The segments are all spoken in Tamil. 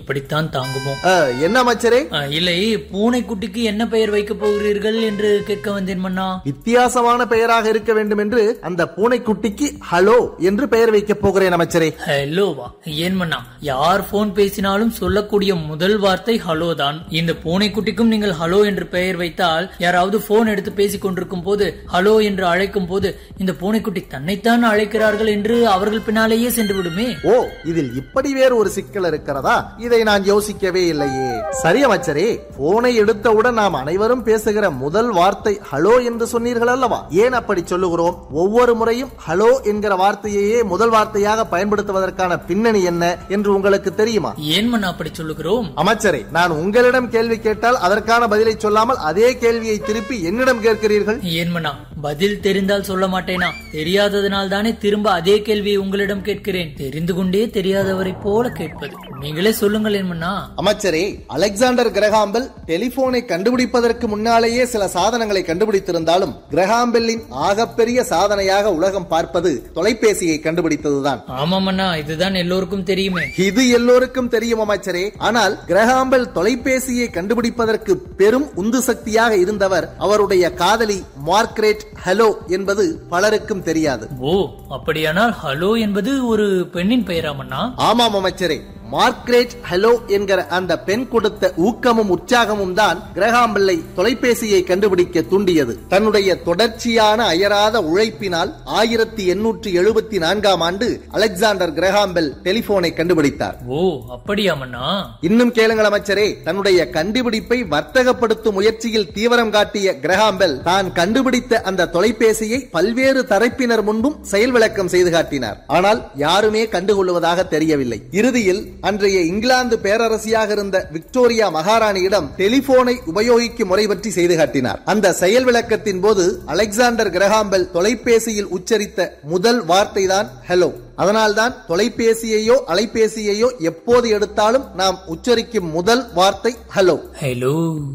எப்படித்தான் தாங்குமோ ஆ, என்ன அமைச்சரே ஆ, இல்லை பூனைக்குட்டிக்கு என்ன பெயர் வைக்கப் போகிறீர்கள் என்று கேட்க வந்தேன் மன்னா வித்தியாசமான பெயராக இருக்க வேண்டும் என்று அந்த பூனைக்குட்டிக்கு ஹலோ என்று பெயர் வைக்கப் போகிறேன் அமைச்சரே ஹலோவா ஏன் மன்னா யார் போன் பேசினாலும் சொல்லக்கூடிய முதல் வார்த்தை ஹலோ தான் இந்த பூனைக்குட்டிக்கும் நீங்கள் ஹலோ என்று பெயர் வைத்தால் யாராவது போன் எடுத்து பேசிக் கொண்டிருக்கும் போது ஹலோ என்று அழைக்கும் போது இந்த பூனைக்குட்டி தன்னைத்தான் அழைக்கிறார்கள் என்று அவர்கள் பின்னாலேயே சென்று விடுமே ஓ இதில் இப்படி வேறு ஒரு சிக்கல் இருக்கிறதா இதை நான் யோசிக்கவே இல்லையே சரி அமைச்சரே போனை எடுத்தவுடன் நாம் அனைவரும் பேசுகிற முதல் வார்த்தை ஹலோ என்று சொன்னீர்கள் அல்லவா ஏன் அப்படி சொல்லுகிறோம் ஒவ்வொரு முறையும் ஹலோ என்கிற வார்த்தையையே முதல் வார்த்தையாக பயன்படுத்துவதற்கான பின்னணி என்ன என்று உங்களுக்கு தெரியுமா ஏன் மன்னா அப்படி சொல்லுகிறோம் அமைச்சரே நான் உங்களிடம் கேள்வி கேட்டால் அதற்கான பதிலை சொல்லாமல் அதே கேள்வியை திருப்பி என்னிடம் கேட்கிறீர்கள் ஏன் மன்னா பதில் தெரிந்தால் சொல்ல மாட்டேனா தெரியாததனால் தானே திரும்ப அதே கேள்வியை உங்களிடம் கேட்கிறேன் தெரிந்து கொண்டே தெரியாதவரை போல கேட்பது நீங்களே சொல்லுங்கள் ஏன் மன்னா அமைச்சரே அலெக்சாண்டர் கிரகாம்பெல் டெலிபோனை கண்டுபிடிப்பதற்கு முன்னாலேயே சில சாதனங்களை கண்டுபிடித்திருந்தாலும் கிரகாம்பெல்லின் ஆகப்பெரிய சாதனையாக உலகம் பார்ப்பது தொலைபேசியை கண்டுபிடித்ததுதான் ஆமாம் அண்ணா இதுதான் எல்லோருக்கும் தெரியுமே இது எல்லோருக்கும் தெரியும் அமைச்சரே ஆனால் கிரகாம்பெல் தொலைபேசியை கண்டுபிடிப்பதற்கு பெரும் உந்து சக்தியாக இருந்தவர் அவருடைய காதலி மார்க்ரெட் ஹலோ என்பது பலருக்கும் தெரியாது ஓ அப்படியானால் ஹலோ என்பது ஒரு பெண்ணின் பெயராமண்ணா ஆமாம் அமைச்சரே மார்க்ரெட் ஹலோ என்கிற அந்த பெண் கொடுத்த ஊக்கமும் உற்சாகமும் தான் கிரகாம்பெல்லை தொலைபேசியை கண்டுபிடிக்க தூண்டியது தன்னுடைய தொடர்ச்சியான அயராத உழைப்பினால் ஆயிரத்தி எண்ணூற்றி எழுபத்தி நான்காம் ஆண்டு அலெக்சாண்டர் கிரகாம்பெல் டெலிபோனை கண்டுபிடித்தார் ஓ அப்படியாமண்ணா இன்னும் கேளுங்கள் அமைச்சரே தன்னுடைய கண்டுபிடிப்பை வர்த்தகப்படுத்தும் முயற்சியில் தீவிரம் காட்டிய கிரகாம்பெல் தான் கண்டுபிடித்த அந்த தொலைபேசியை பல்வேறு தரப்பினர் முன்பும் செயல் விளக்கம் செய்து காட்டினார் ஆனால் யாருமே கண்டுகொள்வதாக தெரியவில்லை இறுதியில் அன்றைய இங்கிலாந்து பேரரசியாக இருந்த விக்டோரியா மகாராணியிடம் டெலிபோனை உபயோகிக்கும் முறை பற்றி செய்து காட்டினார் அந்த செயல் விளக்கத்தின் போது அலெக்சாண்டர் கிரகாம்பெல் தொலைபேசியில் உச்சரித்த முதல் வார்த்தை தான் ஹலோ அதனால்தான் தொலைபேசியையோ அலைபேசியையோ எப்போது எடுத்தாலும் நாம் உச்சரிக்கும் முதல் வார்த்தை ஹலோ ஹலோ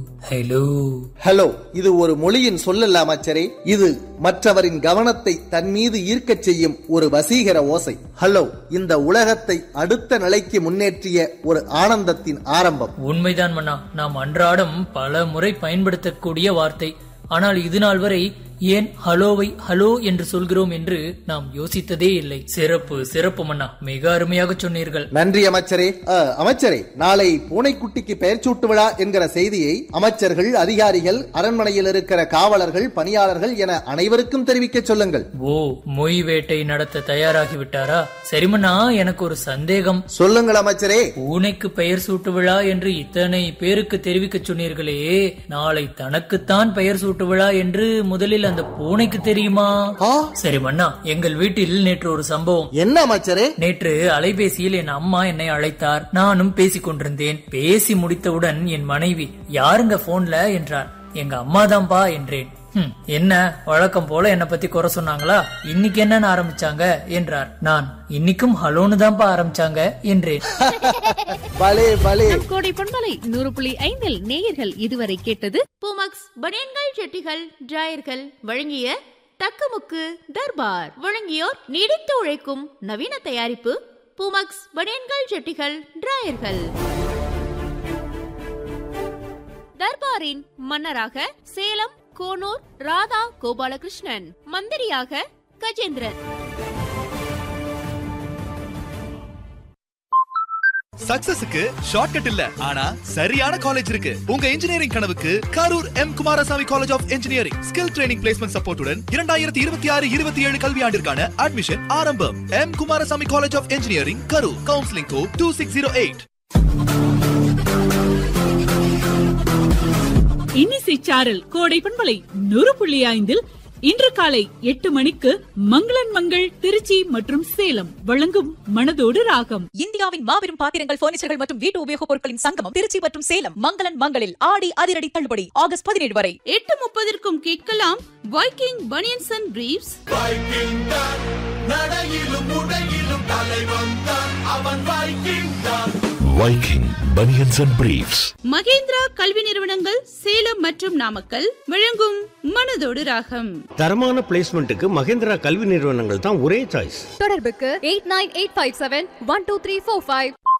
ஹலோ ஹலோ இது ஒரு மொழியின் சொல்லல்ல அமைச்சரே இது மற்றவரின் கவனத்தை தன் மீது ஈர்க்கச் செய்யும் ஒரு வசீகர ஓசை ஹலோ இந்த உலகத்தை அடுத்த நிலைக்கு முன்னேற்றிய ஒரு ஆனந்தத்தின் ஆரம்பம் உண்மைதான் மன்னா நாம் அன்றாடம் பல முறை பயன்படுத்தக்கூடிய வார்த்தை ஆனால் இது நாள் வரை ஏன் ஹலோவை ஹலோ என்று சொல்கிறோம் என்று நாம் யோசித்ததே இல்லை சிறப்பு சிறப்பு மன்னா மிக அருமையாக சொன்னீர்கள் நன்றி அமைச்சரே அ, அமைச்சரே நாளை பூனைக்குட்டிக்கு பெயர் சூட்டு விழா என்கிற செய்தியை அமைச்சர்கள் அதிகாரிகள் அரண்மனையில் இருக்கிற காவலர்கள் பணியாளர்கள் என அனைவருக்கும் தெரிவிக்க சொல்லுங்கள் ஓ மொய் வேட்டை நடத்த தயாராகி விட்டாரா சரி மன்னா எனக்கு ஒரு சந்தேகம் சொல்லுங்கள் அமைச்சரே பூனைக்கு பெயர் சூட்டு விழா என்று இத்தனை பேருக்கு தெரிவிக்க சொன்னீர்களே நாளை தனக்குத்தான் பெயர் சூட்டு விழா என்று முதலில் அந்த பூனைக்கு தெரியுமா ஆ, சரி மன்னா எங்கள் வீட்டில் நேற்று ஒரு சம்பவம் என்ன அமைச்சரே நேற்று அலைபேசியில் என் அம்மா என்னை அழைத்தார் நானும் பேசிக் கொண்டிருந்தேன் பேசி முடித்தவுடன் என் மனைவி யாருங்க போன்ல என்றார் எங்க அம்மா தான்பா என்றேன் "ஹம், என்ன வழக்கம் போல என்ன பத்தி குறை சொன்னாங்களா இன்னைக்கு என்னன்னு ஆரம்பிச்சாங்க என்றார் நான் இன்னைக்கும் ஹலோன்னு தான்ப்பா ஆரம்பிச்சாங்க என்றேன் பலே பலே நம் கோடை பொன்மலை நூறு புள்ளி ஐந்தில் நேயர்கள் இதுவரை கேட்டது பூமக்ஸ் பனியன்கள் ஜெட்டிகள் டிராயர்கள் வழங்கிய தக்கமுக்கு தர்பார் வழங்கியோர் நீடித்து உழைக்கும் நவீன தயாரிப்பு பூமக்ஸ் பனியன்கள் ஜெட்டிகள் டிராயர்கள் தர்பாரின் மன்னராக சேலம் கோனூர் ராதா கோபாலகிருஷ்ணன் மந்திரியாக கஜேந்திரன் சக்சஸுக்கு ஷார்ட்கட் இல்ல ஆனா சரியான காலேஜ் இருக்கு உங்க இன்ஜினியரிங் கனவுக்கு Karur M Kumarasamy college of engineering skill training placement சப்போர்ட்டுடன் இரண்டாயிரத்தி இருபத்தி ஆறு இருபத்தி ஏழு கல்வியாண்டிற்கான அட்மிஷன் ஆரம்பம் M Kumarasamy college of engineering Karur counselling code two six zero eight இன்னிசை சாரல் கோடை பண்பலை நூறு புள்ளி ஐந்தில் இன்று காலை எட்டு மணிக்கு மங்களன் மங்கள் திருச்சி மற்றும் சேலம் வழங்கும் மனதோடு ராகம் இந்தியாவின் மாபெரும் பாத்திரங்கள் பர்னிச்சர்கள் மற்றும் வீட்டு உபயோகப் பொருட்களின் சங்கமம் திருச்சி மற்றும் சேலம் மங்களன் மங்களில் ஆடி அதிரடி தள்ளுபடி ஆகஸ்ட் பதினேழு வரை எட்டு முப்பதற்கும் கேட்கலாம் Viking banians and briefs Viking Bunions and Briefs. Mahendra கல்வி நிறுவனங்கள் சேலம் மற்றும் நாமக்கல் வழங்கும் மனதோடு ராகம் தரமான பிளேஸ்மெண்ட்டுக்கு மகேந்திரா கல்வி நிறுவனங்கள் தான் ஒரே சாய்ஸ் தொடர்புக்கு eight nine eight five seven one two three four five